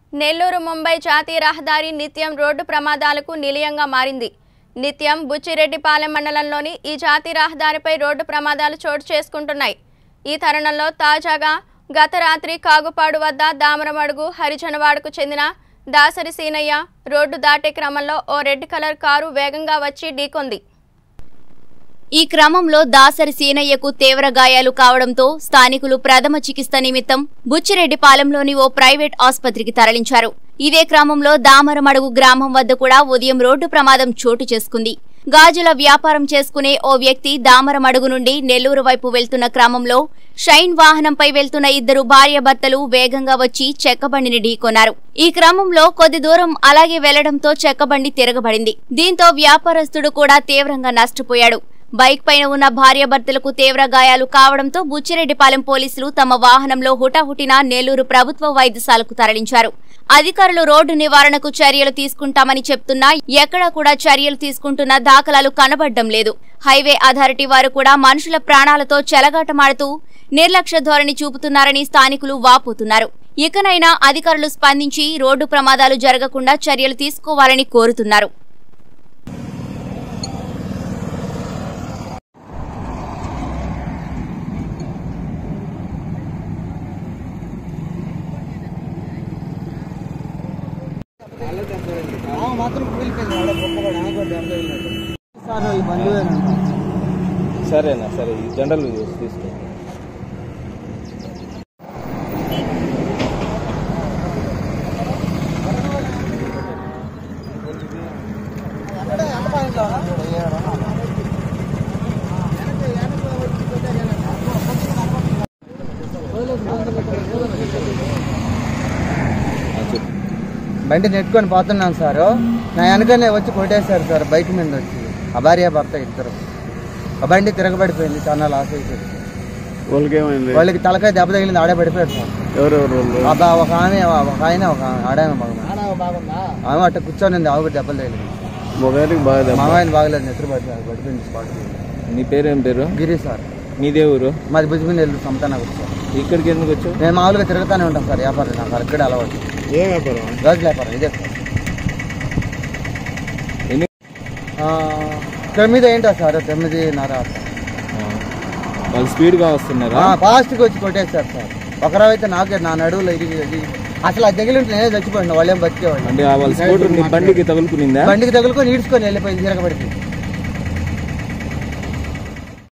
నెల్లూరు ముంబై జాతీయ రహదారి నిత్యం రోడ్డు ప్రమాదాలకు నిలయంగా మారింది నిత్యం బుచ్చిరెడ్డిపాలెం మండలంలోని ఈ జాతీయ రహదారిపై రోడ్డు ప్రమాదాలు చోటు చేసుకుంటున్నాయి ఈ తరుణంలో తాజాగా గత రాత్రి కాగుపాడు వద్ద దామరమడుగు హరిజనవాడకు చెందిన దాసరి సీనయ్య రోడ్డు దాటే క్రమంలో ఓ రెడ్ కలర్ కారు వేగంగా వచ్చి ఢీకొంది ఈ క్రమంలో దాసరి సీనయ్యకు తీవ్ర గాయాలు కావడంతో స్థానికులు ప్రథమ చికిత్స నిమిత్తం బుచ్చిరెడ్డిపాలెంలోని ఓ ప్రైవేట్ ఆసుపత్రికి తరలించారు ఇదే క్రమంలో దామరమడుగు గ్రామం వద్ద కూడా ఉదయం రోడ్డు ప్రమాదం చోటు చేసుకుంది గాజుల వ్యాపారం చేసుకునే ఓ వ్యక్తి దామరమడుగు నుండి నెల్లూరు వైపు వెళ్తున్న క్రమంలో షైన్ వాహనంపై వెళ్తున్న ఇద్దరు భార్యాభర్తలు వేగంగా వచ్చి చెక్కబండిని ఢీకొన్నారు ఈ క్రమంలో కొద్ది దూరం అలాగే వెళ్లడంతో చెక్కబండి తిరగబడింది దీంతో వ్యాపారస్తుడు కూడా తీవ్రంగా నష్టపోయాడు బైక్ పైన ఉన్న భార్యాభర్తలకు తీవ్ర గాయాలు కావడంతో బుచ్చిరెడ్డిపాలెం పోలీసులు తమ వాహనంలో హుటాహుటిన నెల్లూరు ప్రభుత్వ వైద్యశాలకు తరలించారు అధికారులు రోడ్డు నివారణకు చర్యలు తీసుకుంటామని చెప్తున్నా ఎక్కడా కూడా చర్యలు తీసుకుంటున్న దాఖలాలు కనబడ్డం లేదు హైవే అథారిటీ వారు కూడా మనుషుల ప్రాణాలతో చెలగాటమాడుతూ నిర్లక్ష్య ధోరణి చూపుతున్నారని స్థానికులు వాపోతున్నారు ఇకనైనా అధికారులు స్పందించి రోడ్డు ప్రమాదాలు జరగకుండా చర్యలు తీసుకోవాలని కోరుతున్నారు మాత్రం కూలిపోయింది ఆడ గొప్ప కూడా ఆమె కూడా దెబ్బ తగిలినట్టు. సార్ ఈ బంధువేనంట సరేనా సరే ఈ జనరల్ తీసుకో ఆ, చెప్పు బండి నెట్టుకొని పోతున్నాను సార్ నా వెనకనే వచ్చి కొట్టేశారు సార్ బైక్ మీద వచ్చి ఆ భార్య భర్త ఇద్దరు ఆ బండి తిరగబడిపోయింది చాలా లాస్ అయిపోయింది వాళ్ళకి ఏమైంది వాళ్ళకి తలకాయ దెబ్బ తగిలింది ఆడే పడిపోయారు సార్ ఎవరెవరు వాళ్ళు ఆ బా- ఒక ఆమె ఒక ఆయన ఒక ఆడామె బాగుంది ఆమె అట్ట కూర్చొని ఉంది ఆమె కూడా దెబ్బలు తగిలింది మొగారికి బాగా దెబ్బ. మా ఆయన బాగలేదు నిద్ర పడిపోయారు పడిపోయింది స్పాట్ నీ పేరేం పేరు గిరి సార్ మీదే ఊరు మాది భుజమిని వెళ్ళు సంతానగర్ సార్ ఇక్కడికి ఎందుకు వచ్చావు నేను మామూలుగా తిరుగుతానే ఉంటాను సార్ వ్యాపారం నాకు అక్కడ అలవాటు ఏ వ్యాపారం రోజు వ్యాపారం ఇదే సార్ ఎన్ని ఆ, తొమ్మిది ఏంటో సార్ తొమ్మిదిన్నర ఆ. వాళ్ళు స్పీడ్గా వస్తున్నారా ఫాస్ట్గా వచ్చి కొట్టేశారు సార్ ఒకరావు అయితే నాకే నా నడువులో ఇరిగి ఇది అసలు ఆ తగిలి ఉంటే నేనే చచ్చిపోయినా వాళ్ళేం బతికేవాళ్ళు అంటే ఆ వాళ్ళ స్కూటర్ నీ బండికి తగులుకునిందా బండికి తగులుకొని ఈడ్చుకొని వెళ్ళిపోయింది తిరగబడిపోయింది